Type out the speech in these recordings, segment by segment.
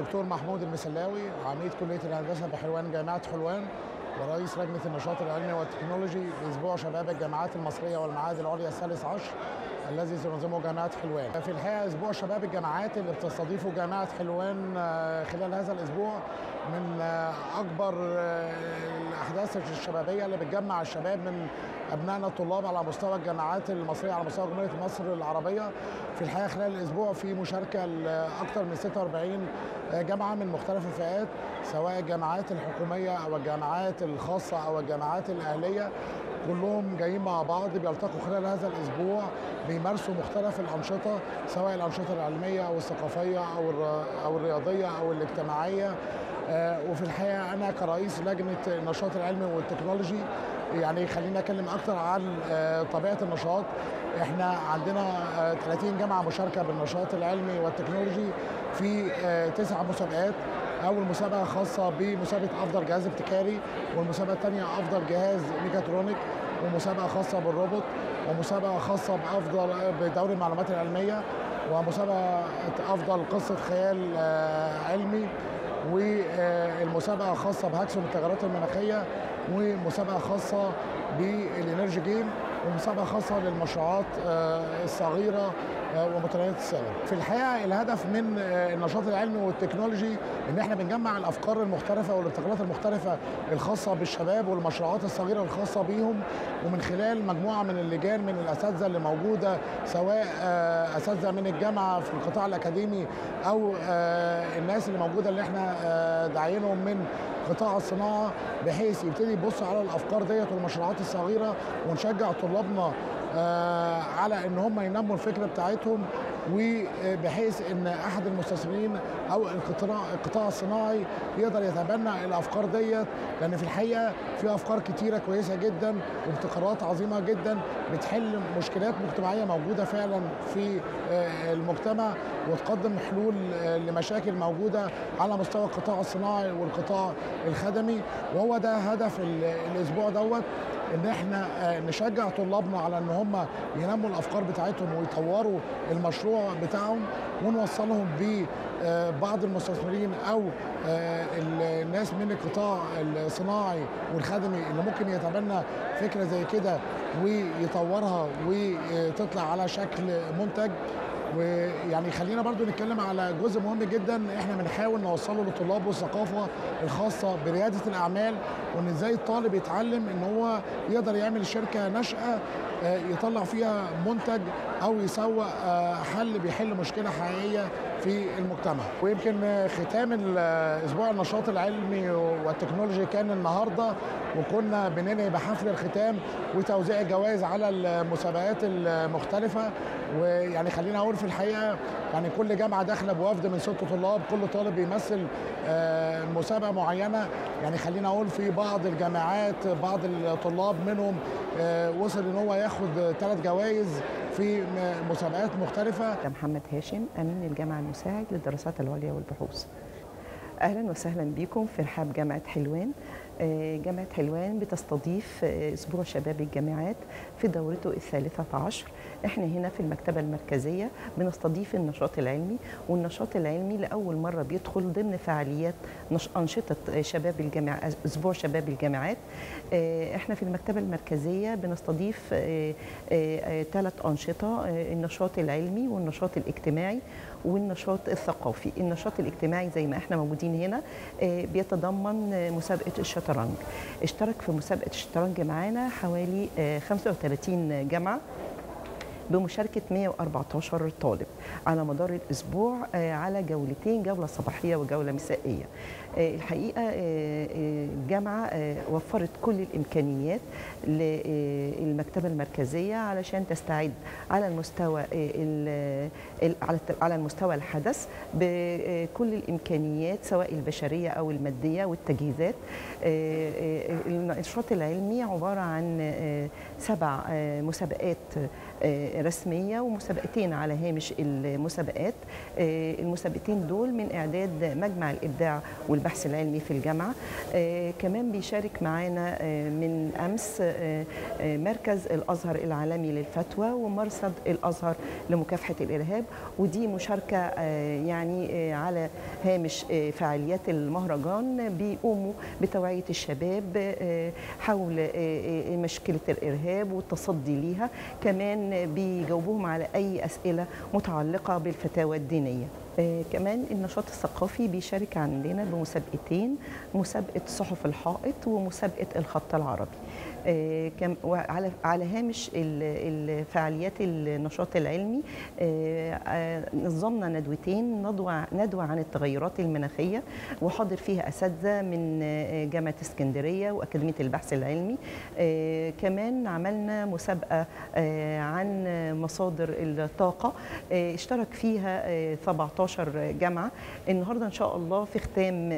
الدكتور محمود المسلاوي عميد كليه الهندسه بحلوان جامعه حلوان ورئيس لجنه النشاط العلمي والتكنولوجي لاسبوع شباب الجامعات المصريه والمعاهد العليا الثالث عشر الذي تنظمه جامعه حلوان. في الحقيقه اسبوع شباب الجامعات اللي بتستضيفه جامعه حلوان خلال هذا الاسبوع من اكبر الاحداث الشبابيه اللي بتجمع الشباب من ابنائنا الطلاب على مستوى الجامعات المصريه على مستوى جمهوريه مصر العربيه في الحقيقه خلال الاسبوع في مشاركه لاكثر من 46 جامعه من مختلف الفئات سواء الجامعات الحكوميه او الجامعات الخاصه او الجامعات الاهليه كلهم جايين مع بعض بيلتقوا خلال هذا الاسبوع بيمارسوا مختلف الانشطه سواء الانشطه العلميه او الثقافيه او او الرياضيه او الاجتماعيه وفي الحقيقه انا كرئيس لجنه النشاط العلمي والتكنولوجي يعني خليني اتكلم اكتر عن طبيعه النشاط احنا عندنا 30 جامعه مشاركه بالنشاط العلمي والتكنولوجي في تسع مسابقات اول مسابقه خاصه بمسابقه افضل جهاز ابتكاري والمسابقه الثانيه افضل جهاز ميكاترونيك ومسابقه خاصه بالروبوت ومسابقه خاصه بافضل بدوري المعلومات العلميه ومسابقه افضل قصه خيال علمي والمسابقه خاصه بهاكسون التغيرات المناخيه ومسابقه خاصه بالانرجي جيم ومسابقه خاصه للمشروعات الصغيره ومتناهيه السعر. في الحقيقه الهدف من النشاط العلمي والتكنولوجي ان احنا بنجمع الافكار المختلفه والابتكارات المختلفه الخاصه بالشباب والمشروعات الصغيره الخاصه بيهم ومن خلال مجموعه من اللجان من الاساتذه اللي موجوده سواء اساتذه من الجامعه في القطاع الاكاديمي او الناس اللي موجوده اللي احنا داعيينهم من قطاع الصناعه بحيث يبتدي يبص على الافكار ديت والمشروعات الصغيره ونشجع طلابنا على ان هم ينموا الفكره بتاعتهم وبحيث ان احد المستثمرين او القطاع القطاع الصناعي يقدر يتبنى الافكار ديت لان في الحقيقه في افكار كتيره كويسه جدا وابتكارات عظيمه جدا بتحل مشكلات مجتمعيه موجوده فعلا في المجتمع وتقدم حلول لمشاكل موجوده على مستوى القطاع الصناعي والقطاع الخدمي وهو ده هدف الاسبوع دوت ان احنا نشجع طلابنا على ان هم ينموا الافكار بتاعتهم ويطوروا المشروع بتاعهم ونوصلهم ببعض المستثمرين او الناس من القطاع الصناعي والخدمي اللي ممكن يتبنى فكره زي كده ويطورها وتطلع على شكل منتج ويعني خلينا برضو نتكلم على جزء مهم جدا احنا بنحاول نوصله للطلاب والثقافه الخاصه برياده الاعمال وان ازاي الطالب يتعلم ان هو يقدر يعمل شركه ناشئه يطلع فيها منتج او يسوق حل بيحل مشكله حقيقيه في المجتمع ويمكن ختام اسبوع النشاط العلمي والتكنولوجي كان النهارده وكنا بننهي بحفل الختام وتوزيع الجوائز على المسابقات المختلفه ويعني خلينا اقول في الحقيقه يعني كل جامعه داخله بوفد من ست طلاب كل طالب بيمثل مسابقه معينه يعني خلينا اقول في بعض الجامعات بعض الطلاب منهم وصل ان هو ياخد ثلاث جوائز في مسابقات مختلفه محمد هاشم امين الجامعه المساعد للدراسات العليا والبحوث اهلا وسهلا بكم في رحاب جامعه حلوان جامعة حلوان بتستضيف أسبوع شباب الجامعات في دورته الثالثة عشر احنا هنا في المكتبة المركزية بنستضيف النشاط العلمي والنشاط العلمي لأول مرة بيدخل ضمن فعاليات أنشطة شباب الجامعات أسبوع شباب الجامعات احنا في المكتبة المركزية بنستضيف ثلاث أنشطة النشاط العلمي والنشاط الاجتماعي والنشاط الثقافي النشاط الاجتماعي زي ما احنا موجودين هنا بيتضمن مسابقة الشطرنج اشترك في مسابقة الشطرنج معانا حوالي 35 جامعة بمشاركة 114 طالب على مدار الأسبوع على جولتين جولة صباحية وجولة مسائية الحقيقة الجامعة وفرت كل الإمكانيات للمكتبة المركزية علشان تستعد على المستوى على المستوى الحدث بكل الإمكانيات سواء البشرية أو المادية والتجهيزات النشاط العلمي عبارة عن سبع مسابقات رسميه ومسابقتين على هامش المسابقات المسابقتين دول من اعداد مجمع الابداع والبحث العلمي في الجامعه كمان بيشارك معانا من امس مركز الازهر العالمي للفتوى ومرصد الازهر لمكافحه الارهاب ودي مشاركه يعني على هامش فعاليات المهرجان بيقوموا بتوعيه الشباب حول مشكله الارهاب والتصدي ليها كمان بيجاوبوهم على اي اسئله متعلقه بالفتاوى الدينيه آه كمان النشاط الثقافي بيشارك عندنا بمسابقتين مسابقه صحف الحائط ومسابقه الخط العربي آه كم وعلى على هامش الفعاليات النشاط العلمي آه نظمنا ندوتين ندوه ندوه عن التغيرات المناخيه وحاضر فيها اساتذه من جامعه اسكندريه واكاديميه البحث العلمي كمان عملنا مسابقه عن مصادر الطاقه اشترك فيها 17 16 جامعه النهارده ان شاء الله في ختام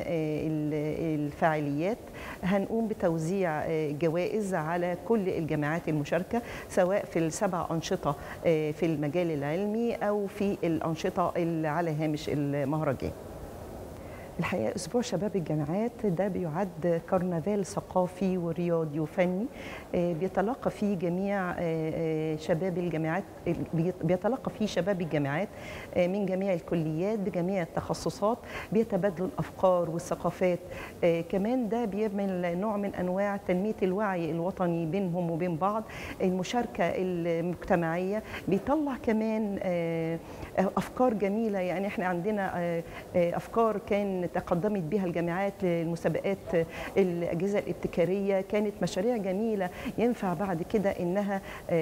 الفعاليات هنقوم بتوزيع جوائز على كل الجامعات المشاركه سواء في السبع انشطه في المجال العلمي او في الانشطه اللي على هامش المهرجان الحقيقه اسبوع شباب الجامعات ده بيعد كرنفال ثقافي ورياضي وفني بيتلقى فيه جميع شباب الجامعات بيتلقى فيه شباب الجامعات من جميع الكليات بجميع التخصصات بيتبادلوا الافكار والثقافات كمان ده بيعمل نوع من انواع تنميه الوعي الوطني بينهم وبين بعض المشاركه المجتمعيه بيطلع كمان افكار جميله يعني احنا عندنا افكار كان تقدمت بها الجامعات للمسابقات الاجهزه الابتكاريه كانت مشاريع جميله ينفع بعد كده انها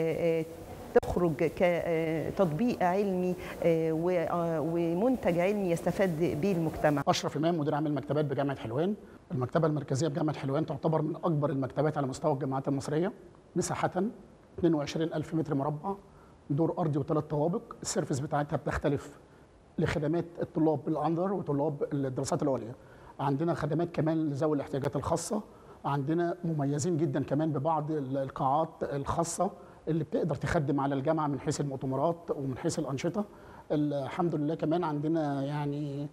تخرج كتطبيق علمي ومنتج علمي يستفاد به المجتمع. اشرف امام مدير عام المكتبات بجامعه حلوان. المكتبه المركزيه بجامعه حلوان تعتبر من اكبر المكتبات على مستوى الجامعات المصريه مساحه 22000 متر مربع دور ارضي وثلاث طوابق، السيرفيس بتاعتها بتختلف لخدمات الطلاب الانظر وطلاب الدراسات العليا. عندنا خدمات كمان لذوي الاحتياجات الخاصه، عندنا مميزين جدا كمان ببعض القاعات الخاصه اللي بتقدر تخدم على الجامعه من حيث المؤتمرات ومن حيث الانشطه. الحمد لله كمان عندنا يعني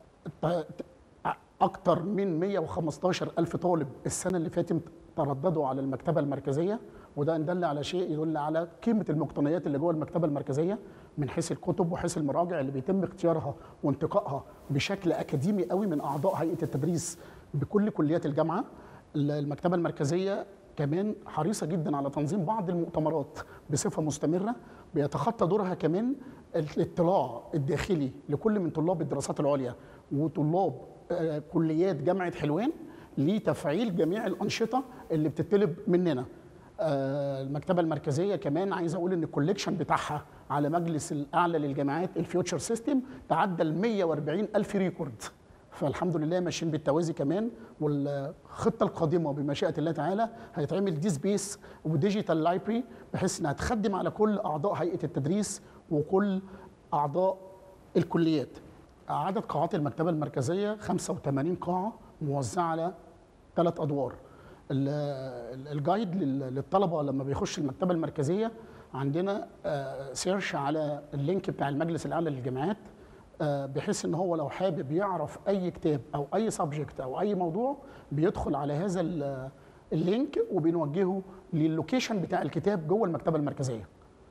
اكتر من 115 الف طالب السنه اللي فاتت ترددوا على المكتبه المركزيه وده ان دل على شيء يدل على قيمه المقتنيات اللي جوه المكتبه المركزيه من حيث الكتب وحيث المراجع اللي بيتم اختيارها وانتقائها بشكل اكاديمي قوي من اعضاء هيئه التدريس بكل كليات الجامعه المكتبه المركزيه كمان حريصه جدا على تنظيم بعض المؤتمرات بصفه مستمره بيتخطى دورها كمان الاطلاع الداخلي لكل من طلاب الدراسات العليا وطلاب كليات جامعه حلوان لتفعيل جميع الانشطه اللي بتطلب مننا المكتبه المركزيه كمان عايز اقول ان الكوليكشن بتاعها على مجلس الاعلى للجامعات الفيوتشر سيستم تعدى ال 140 الف ريكورد فالحمد لله ماشيين بالتوازي كمان والخطه القادمه بمشيئه الله تعالى هيتعمل دي سبيس وديجيتال لايبرري بحيث انها تخدم على كل اعضاء هيئه التدريس وكل اعضاء الكليات. عدد قاعات المكتبه المركزيه 85 قاعه موزعه على ثلاث ادوار. الجايد للطلبه لما بيخش المكتبه المركزيه عندنا سيرش على اللينك بتاع المجلس الاعلى للجامعات بحيث ان هو لو حابب يعرف اي كتاب او اي سبجكت او اي موضوع بيدخل على هذا اللينك وبنوجهه للوكيشن بتاع الكتاب جوه المكتبه المركزيه.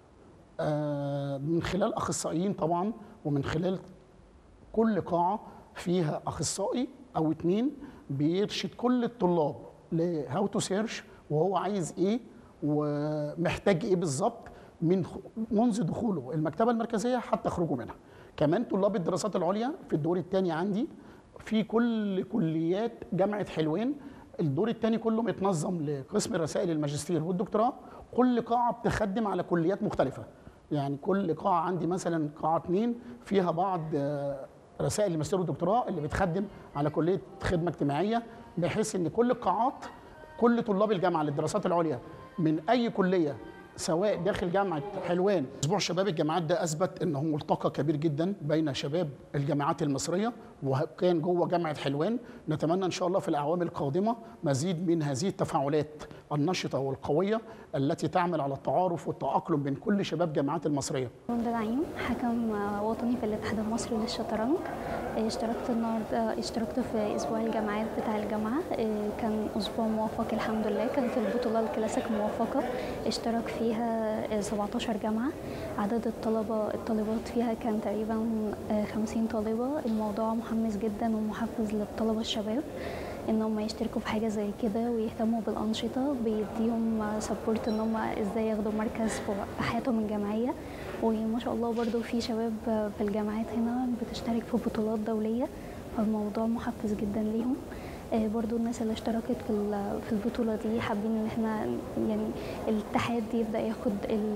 من خلال اخصائيين طبعا ومن خلال كل قاعه فيها اخصائي او اتنين بيرشد كل الطلاب لهاو تو سيرش وهو عايز ايه ومحتاج ايه بالظبط من منذ دخوله المكتبه المركزيه حتى خروجه منها. كمان طلاب الدراسات العليا في الدور الثاني عندي في كل كليات جامعه حلوان الدور الثاني كله متنظم لقسم رسائل الماجستير والدكتوراه كل قاعه بتخدم على كليات مختلفه يعني كل قاعه عندي مثلا قاعه اثنين فيها بعض رسائل الماجستير والدكتوراه اللي بتخدم على كليه خدمه اجتماعيه بحيث ان كل القاعات كل طلاب الجامعه للدراسات العليا من اي كليه سواء داخل جامعه حلوان اسبوع شباب الجامعات ده اثبت انه ملتقى كبير جدا بين شباب الجامعات المصريه وكان جوه جامعه حلوان نتمنى ان شاء الله في الاعوام القادمه مزيد من هذه التفاعلات النشطه والقويه التي تعمل على التعارف والتاقلم بين كل شباب جامعات المصريه ده نعيم حكم وطني في الاتحاد المصري للشطرنج اشتركت النهارده اشتركت في اسبوع الجامعات بتاع الجامعه كان اسبوع موفق الحمد لله كانت البطوله الكلاسيك موفقه اشترك فيها 17 جامعه عدد الطلبه الطالبات فيها كان تقريبا 50 طالبه الموضوع محمس جدا ومحفز للطلبه الشباب ان هم يشتركوا في حاجه زي كده ويهتموا بالانشطه بيديهم سبورت ان هم ازاي ياخدوا مركز في حياتهم الجامعيه وما شاء الله برضو في شباب في الجامعات هنا بتشترك في بطولات دوليه فالموضوع محفز جدا ليهم برضو الناس اللي اشتركت في في البطوله دي حابين ان احنا يعني الاتحاد يبدا ياخد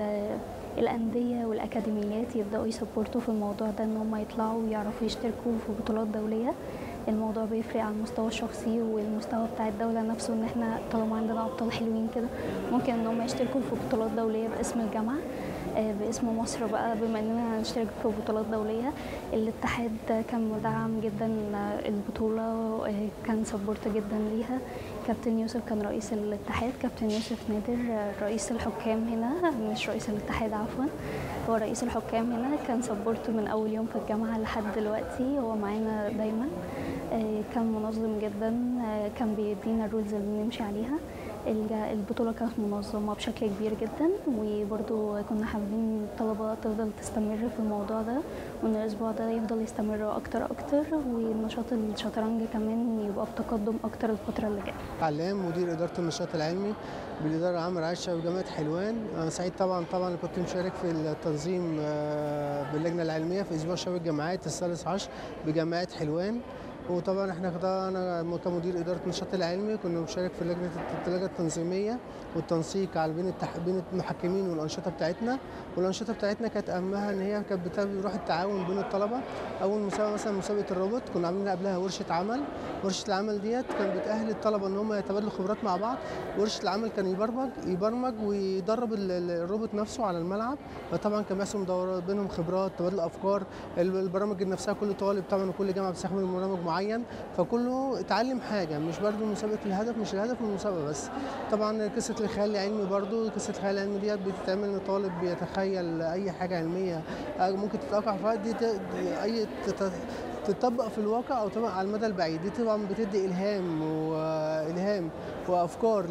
الانديه والاكاديميات يبداوا يسبورتوا في الموضوع ده ان هم يطلعوا ويعرفوا يشتركوا في بطولات دوليه الموضوع بيفرق على المستوى الشخصي والمستوى بتاع الدوله نفسه ان احنا طالما عندنا ابطال حلوين كده ممكن ان هم يشتركوا في بطولات دوليه باسم الجامعه باسم مصر بقى بما اننا هنشترك في بطولات دوليه الاتحاد كان مدعم جدا البطوله كان سبورت جدا ليها كابتن يوسف كان رئيس الاتحاد كابتن يوسف نادر رئيس الحكام هنا مش رئيس الاتحاد عفوا هو رئيس الحكام هنا كان سبورت من اول يوم في الجامعه لحد دلوقتي هو معانا دايما كان منظم جدا كان بيدينا الرولز اللي بنمشي عليها البطولة كانت منظمة بشكل كبير جدا وبرضو كنا حابين الطلبة تفضل تستمر في الموضوع ده وان الاسبوع ده يفضل يستمر اكتر اكتر ونشاط الشطرنج كمان يبقى بتقدم اكتر الفترة اللي جاية. علام مدير ادارة النشاط العلمي بالادارة العامة للعيشة بجامعة حلوان انا سعيد طبعا طبعا كنت مشارك في التنظيم باللجنة العلمية في اسبوع شباب الجامعات الثالث عشر بجامعة حلوان وطبعا احنا انا كمدير اداره النشاط العلمي كنا بنشارك في لجنه اللجنه التنظيميه والتنسيق على بين التح... بين المحكمين والانشطه بتاعتنا والانشطه بتاعتنا كانت اهمها ان هي كانت بتروح التعاون بين الطلبه اول مسابقه مثلا مسابقه الروبوت كنا عاملين قبلها ورشه عمل ورشه العمل ديت كانت بتاهل الطلبه ان هم يتبادلوا خبرات مع بعض ورشه العمل كان يبرمج يبرمج ويدرب الروبوت نفسه على الملعب فطبعا كان بيحصل بينهم خبرات تبادل افكار البرامج نفسها كل طالب طبعا وكل جامعه بتستخدم برنامج معين فكله اتعلم حاجه مش برضو مسابقه الهدف مش الهدف من المسابقه بس طبعا قصه الخيال العلمي برضو قصه الخيال العلمي ديت بتتعمل ان طالب بيتخيل اي حاجه علميه ممكن تتوقع فيها دي, دي اي تطبق في الواقع او تطبق على المدى البعيد دي طبعا بتدي الهام والهام وافكار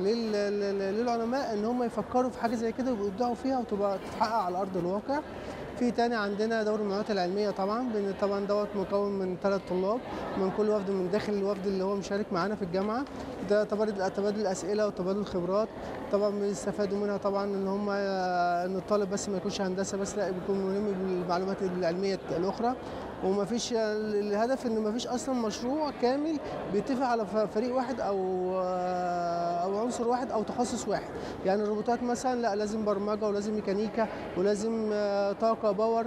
للعلماء ان هم يفكروا في حاجه زي كده ويبدعوا فيها وتبقى تتحقق على ارض الواقع في تاني عندنا دوري المعلومات العلميه طبعا طبعا دوت مكون من ثلاث طلاب من كل وفد من داخل الوفد اللي هو مشارك معانا في الجامعه ده تبادل تبادل الاسئله وتبادل الخبرات طبعا بيستفادوا منها طبعا ان هم ان الطالب بس ما يكونش هندسه بس لا يكون ملم بالمعلومات العلميه الاخرى وما فيش الهدف ان ما فيش اصلا مشروع كامل بيتفق على فريق واحد او او عنصر واحد او تخصص واحد يعني الروبوتات مثلا لا لازم برمجه ولازم ميكانيكا ولازم طاقه باور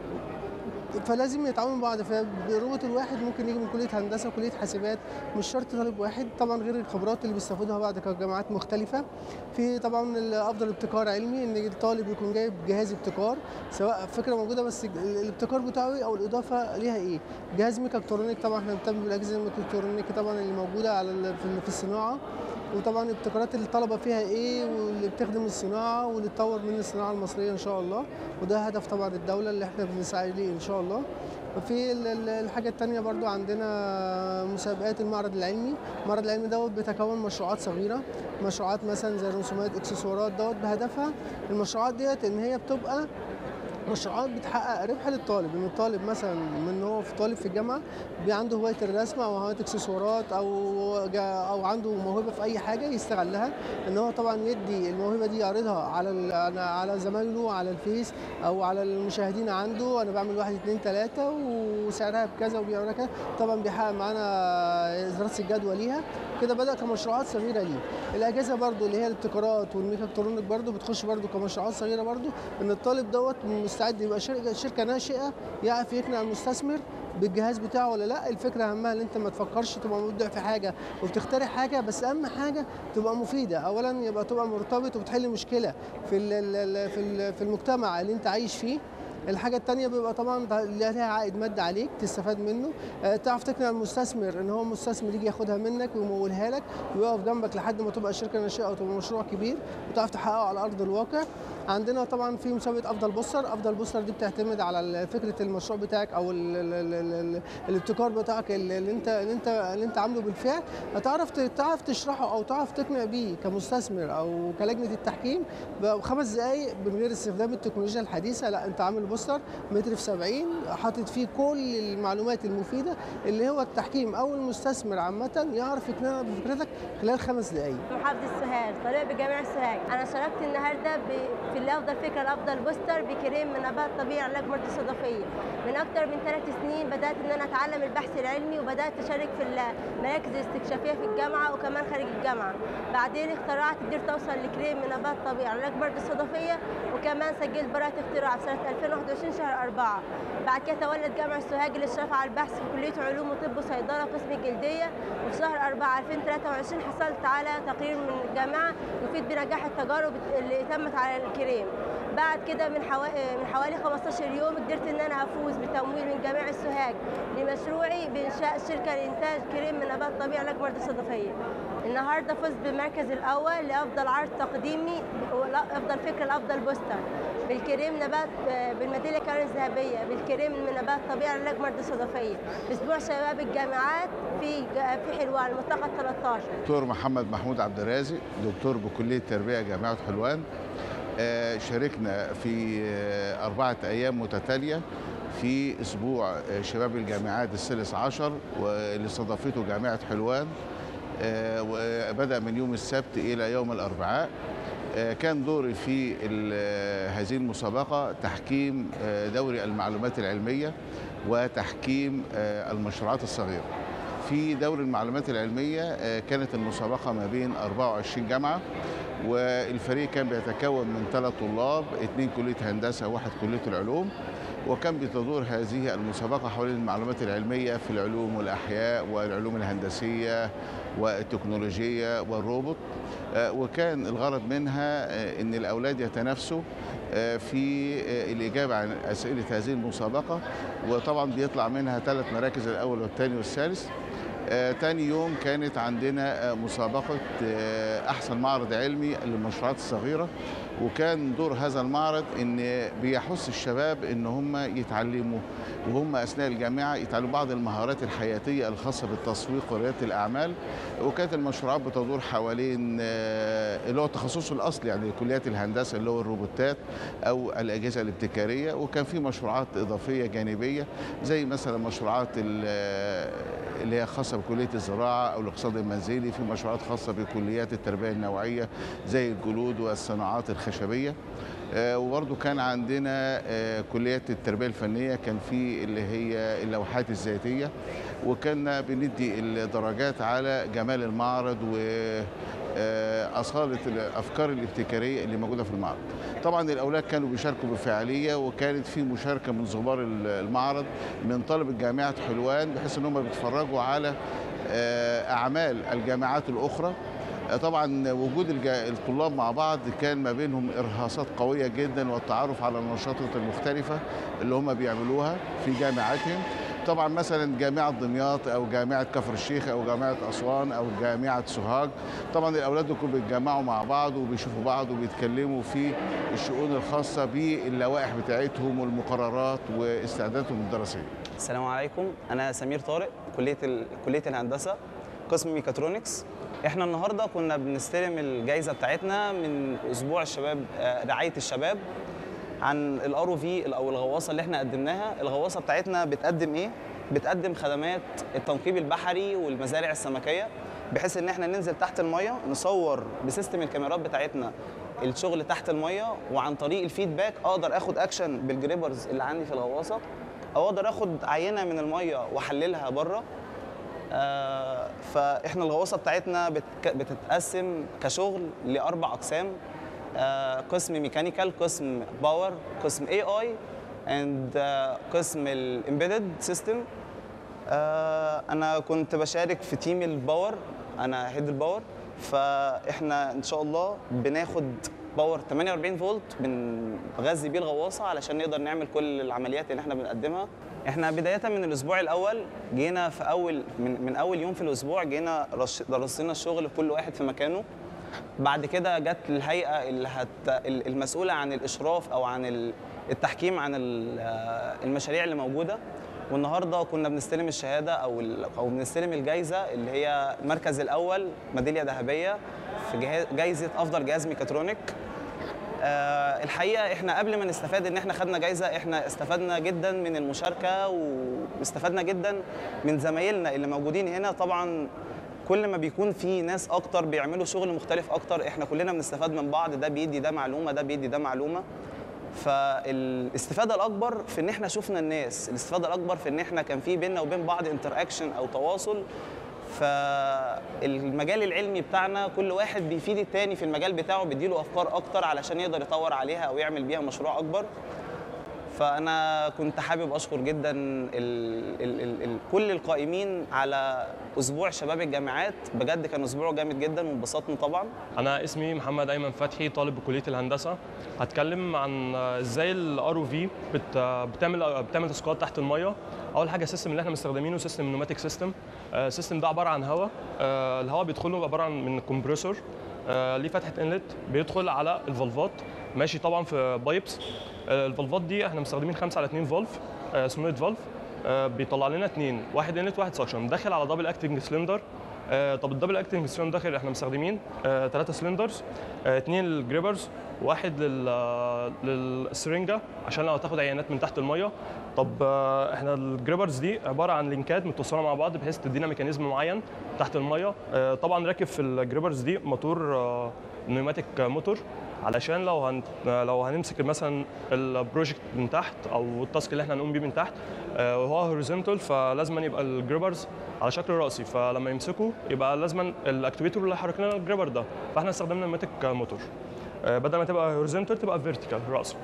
فلازم يتعاونوا مع بعض فالروبوت الواحد ممكن يجي من كليه هندسه وكليه حاسبات مش شرط طالب واحد طبعا غير الخبرات اللي بيستفادوها بعد كجامعات مختلفه في طبعا افضل ابتكار علمي ان الطالب يكون جايب جهاز ابتكار سواء فكره موجوده بس الابتكار بتاعه ايه او الاضافه ليها ايه جهاز ميكاترونيك طبعا احنا بنهتم بالاجهزه الميكاترونيك طبعا اللي موجوده على في الصناعه وطبعا ابتكارات الطلبه فيها ايه واللي بتخدم الصناعه واللي تطور من الصناعه المصريه ان شاء الله وده هدف طبعا الدوله اللي احنا بنسعى ليه ان شاء الله وفي الحاجة التانية برضو عندنا مسابقات المعرض العلمي المعرض العلمي دوت بيتكون مشروعات صغيرة مشروعات مثلا زي رسومات اكسسوارات دوت بهدفها المشروعات ديت ان هي بتبقى مشروعات بتحقق ربح للطالب ان الطالب مثلا من هو في طالب في الجامعه بي عنده هوايه الرسم او هوايه اكسسوارات او او عنده موهبه في اي حاجه يستغلها ان هو طبعا يدي الموهبه دي يعرضها على على زمايله على الفيس او على المشاهدين عنده انا بعمل واحد اثنين ثلاثه وسعرها بكذا وبيعملها كذا طبعا بيحقق معانا دراسه الجدوى ليها كده بدا كمشروعات صغيره ليه الاجهزه برضو اللي هي الابتكارات والميكاترونيك برضو بتخش برضو كمشروعات صغيره برضو ان الطالب دوت مستعد يبقى شركه شركه ناشئه يعرف يقنع المستثمر بالجهاز بتاعه ولا لا الفكره اهمها ان انت ما تفكرش تبقى مبدع في حاجه وبتخترع حاجه بس اهم حاجه تبقى مفيده اولا يبقى تبقى مرتبط وبتحل مشكله في ال- ال- ال- في ال- في المجتمع اللي انت عايش فيه الحاجة التانية بيبقى طبعا ده ليها عائد مادي عليك تستفاد منه آه، تعرف تقنع المستثمر ان هو مستثمر يجي ياخدها منك ويمولها لك ويقف جنبك لحد ما تبقى شركة ناشئة او تبقى مشروع كبير وتعرف تحققه على ارض الواقع عندنا طبعا في مسابقة افضل بوستر افضل بوستر دي بتعتمد على ال- فكرة المشروع بتاعك او ال ال ال ال ال الابتكار بتاعك اللي اللي انت اللي انت اللي انت عامله بالفعل هتعرف ت- تعرف تشرحه او تعرف تقنع بيه كمستثمر او كلجنة التحكيم بخمس دقائق من غير استخدام التكنولوجيا الحديثة لا انت عامل بوستر متر في 70 حاطط فيه كل المعلومات المفيدة اللي هو التحكيم او المستثمر عامة يعرف يقنعك بفكرتك خلال خمس دقائق محافظة سوهاج طالبة بجامعة سوهاج أنا شاركت النهاردة ب- في اللي أفضل فكرة الأفضل بوستر بكريم من نبات طبيعي علاج مرضى الصدفية من أكتر من ثلاث سنين بدأت إن أنا أتعلم البحث العلمي وبدأت أشارك في المراكز الاستكشافية في الجامعة وكمان خارج الجامعة بعدين اخترعت قدرت أوصل لكريم من نبات طبيعي علاج مرضى الصدفية وكمان سجلت براءة اختراع في سنة 2021 شهر 4 بعد كده تولت جامعة سوهاج الإشراف على البحث في كلية علوم وطب وصيدلة قسم الجلدية وفي شهر 4 2023 حصلت على تقرير من الجامعة يفيد بنجاح التجارب اللي تمت على الكريم بعد كده من حوالي من حوالي 15 يوم قدرت ان انا افوز بتمويل من جامعه سوهاج لمشروعي بانشاء شركه لانتاج كريم من نبات طبيعي علاج مرضى الصدفيه. النهارده فزت بالمركز الاول لافضل عرض تقديمي وافضل فكره لافضل بوستر بالكريم نبات بالميداليه كمان الذهبيه بالكريم من نبات طبيعي علاج مرضى الصدفيه في اسبوع شباب الجامعات في في حلوان المنطقه 13 دكتور محمد محمود عبد الرازق دكتور بكليه التربيه جامعه حلوان آه، شاركنا في آه، أربعة أيام متتالية في أسبوع آه، شباب الجامعات الثالث عشر واللي استضافته جامعة حلوان آه، وبدأ من يوم السبت إلى يوم الأربعاء آه، كان دوري في ال- هذه المسابقة تحكيم آه، دوري المعلومات العلمية وتحكيم آه، المشروعات الصغيرة في دوري المعلومات العلمية آه، كانت المسابقة ما بين 24 جامعة والفريق كان بيتكون من ثلاث طلاب اثنين كلية هندسة وواحد كلية العلوم وكان بتدور هذه المسابقة حول المعلومات العلمية في العلوم والأحياء والعلوم الهندسية والتكنولوجية والروبوت آه، وكان الغرض منها آه، أن الأولاد يتنافسوا آه، في آه، الإجابة عن أسئلة هذه المسابقة وطبعا بيطلع منها ثلاث مراكز الأول والثاني والثالث آه، تاني يوم كانت عندنا آه، مسابقة آه، أحسن معرض علمي للمشروعات الصغيرة وكان دور هذا المعرض ان بيحث الشباب ان هم يتعلموا وهم اثناء الجامعه يتعلموا بعض المهارات الحياتيه الخاصه بالتسويق ورياده الاعمال وكانت المشروعات بتدور حوالين آه، اللي هو تخصصه الاصلي يعني كليات الهندسه اللي هو الروبوتات او الاجهزه الابتكاريه وكان في مشروعات اضافيه جانبيه زي مثلا مشروعات ال- اللي هي خاصه بكليه الزراعه او الاقتصاد المنزلي في مشروعات خاصه بكليات التربيه النوعيه زي الجلود والصناعات الخشبيه آه، وبرضه كان عندنا آه، كليات التربيه الفنيه كان في اللي هي اللوحات الذاتيه وكنا بندي الدرجات على جمال المعرض و آه، أصالة الأفكار الابتكارية اللي موجودة في المعرض طبعا الأولاد كانوا بيشاركوا بفعالية وكانت في مشاركة من زوار المعرض من طلبة جامعة حلوان بحيث أنهم بيتفرجوا على آه، أعمال الجامعات الأخرى آه، طبعا وجود الج- الطلاب مع بعض كان ما بينهم إرهاصات قوية جدا والتعرف على النشاطات المختلفة اللي هم بيعملوها في جامعاتهم طبعا مثلا جامعة دمياط أو جامعة كفر الشيخ أو جامعة أسوان أو جامعة سوهاج طبعا الأولاد دول بيتجمعوا مع بعض وبيشوفوا بعض وبيتكلموا في الشؤون الخاصة باللوائح بتاعتهم والمقررات واستعداداتهم الدراسية السلام عليكم انا سمير طارق كليه ال... كليه الهندسه قسم ميكاترونكس احنا النهارده كنا بنستلم الجائزه بتاعتنا من اسبوع الشباب آه، رعايه الشباب عن الار او في او الغواصه اللي احنا قدمناها الغواصه بتاعتنا بتقدم ايه بتقدم خدمات التنقيب البحري والمزارع السمكيه بحيث ان احنا ننزل تحت الميه نصور بسيستم الكاميرات بتاعتنا الشغل تحت الميه وعن طريق الفيدباك اقدر اخد اكشن بالجريبرز اللي عندي في الغواصه او اقدر اخد عينه من الميه واحللها بره آه، فاحنا الغواصه بتاعتنا بتك- بتتقسم كشغل لاربع اقسام آه، قسم ميكانيكال قسم باور قسم اي اي اند قسم الامبيدد سيستم آه، انا كنت بشارك في تيم الباور انا هيد الباور فاحنا ان شاء الله بناخد باور 48 فولت بنغذي بيه الغواصه علشان نقدر نعمل كل العمليات اللي احنا بنقدمها احنا بدايه من الاسبوع الاول جينا في اول من, من اول يوم في الاسبوع جينا رش- رصينا الشغل كل واحد في مكانه بعد كده جت الهيئه اللي هت المسؤوله عن الاشراف او عن ال- التحكيم عن ال- المشاريع اللي موجوده والنهارده كنا بنستلم الشهاده او ال- او بنستلم الجائزه اللي هي المركز الاول ميداليه ذهبيه في جهاز- جائزه افضل جهاز ميكاترونيك آه، الحقيقه احنا قبل ما نستفاد ان احنا خدنا جايزه احنا استفدنا جدا من المشاركه واستفدنا جدا من زمايلنا اللي موجودين هنا طبعا كل ما بيكون في ناس اكتر بيعملوا شغل مختلف اكتر احنا كلنا بنستفاد من بعض ده بيدي ده معلومه ده بيدي ده معلومه فالاستفاده الاكبر في ان احنا شفنا الناس الاستفاده الاكبر في ان احنا كان في بيننا وبين بعض انتر اكشن او تواصل فالمجال العلمي بتاعنا كل واحد بيفيد التاني في المجال بتاعه بيديله افكار اكتر علشان يقدر يطور عليها او يعمل بيها مشروع اكبر فانا كنت حابب اشكر جدا ال ال ال ال كل القائمين على اسبوع شباب الجامعات بجد كان اسبوع جامد جدا وانبسطنا طبعا انا اسمي محمد ايمن فتحي طالب بكليه الهندسه هتكلم عن ازاي الار او في بتعمل بتعمل تاسكات تحت الميه اول حاجه السيستم اللي احنا مستخدمينه سيستم نوماتيك سيستم السيستم ده عباره عن هواء الهواء بيدخل له عباره عن من كومبريسور ليه فتحه انلت بيدخل على الفالفات ماشي طبعا في بايبس الفالفات دي احنا مستخدمين 5 على 2 فالف سمويد فالف بيطلع لنا اثنين واحد انلت واحد سكشن داخل على دبل اكتنج سلندر آه، طب الدبل اكتنج سلندر داخل احنا مستخدمين ثلاثة سلندرز اثنين للجريبرز واحد لل للسرنجة عشان لو تاخد عينات من تحت الميه طب آه، احنا الجريبرز دي عباره عن لينكات متصله مع بعض بحيث تدينا ميكانيزم معين تحت الميه آه، طبعا راكب في الجريبرز دي موتور آه، نيوماتيك موتور علشان لو هن... لو هنمسك مثلا البروجكت من تحت او التاسك اللي احنا هنقوم بيه من تحت آه، وهو هوريزونتال فلازم يبقى الجريبرز على شكل راسي فلما يمسكوا يبقى لازم الاكتويتور اللي هيحرك لنا الجريبر ده فاحنا استخدمنا نيوماتيك موتور آه، بدل ما تبقى هوريزونتال تبقى فيرتيكال راسي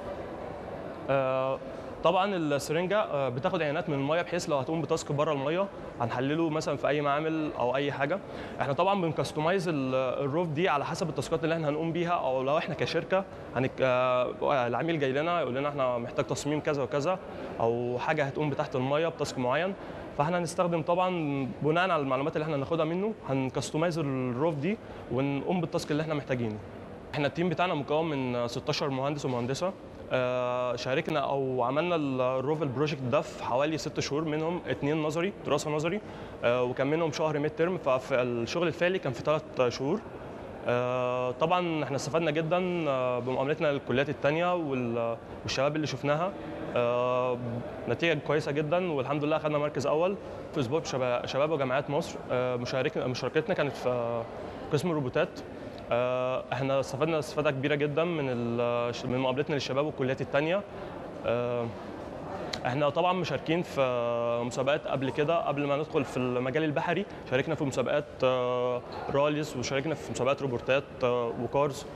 آه، طبعا السرنجه آه، بتاخد عينات من الميه بحيث لو هتقوم بتاسك بره الميه هنحلله مثلا في اي معامل او اي حاجه احنا طبعا بنكستمايز ال- الروف دي على حسب التاسكات اللي احنا هنقوم بيها او لو احنا كشركه هنك... آه، العميل جاي لنا يقول لنا احنا محتاج تصميم كذا وكذا او حاجه هتقوم بتحت الميه بتاسك معين فاحنا هنستخدم طبعا بناء على المعلومات اللي احنا هناخدها منه هنكستمايز الروف دي ونقوم بالتاسك اللي احنا محتاجينه احنا التيم بتاعنا مكون من 16 مهندس ومهندسه آه، شاركنا او عملنا الروف البروجكت ده في حوالي ست شهور منهم اثنين نظري دراسه نظري آه، وكان منهم شهر ميد ترم ففي الشغل الفعلي كان في ثلاث شهور آه، طبعا احنا استفدنا جدا آه، بمقابلتنا للكليات التانية وال- والشباب اللي شفناها آه، نتيجة كويسة جدا والحمد لله أخذنا مركز أول في أسبوع شباب, شباب وجامعات مصر آه، مشارك مشاركتنا كانت في آه، قسم الروبوتات آه، احنا استفدنا استفادة كبيرة جدا من ال- من مقابلتنا للشباب والكليات التانية آه، احنا طبعا مشاركين في مسابقات قبل كده قبل ما ندخل في المجال البحري شاركنا في مسابقات آه، راليز وشاركنا في مسابقات روبوتات آه، وكارز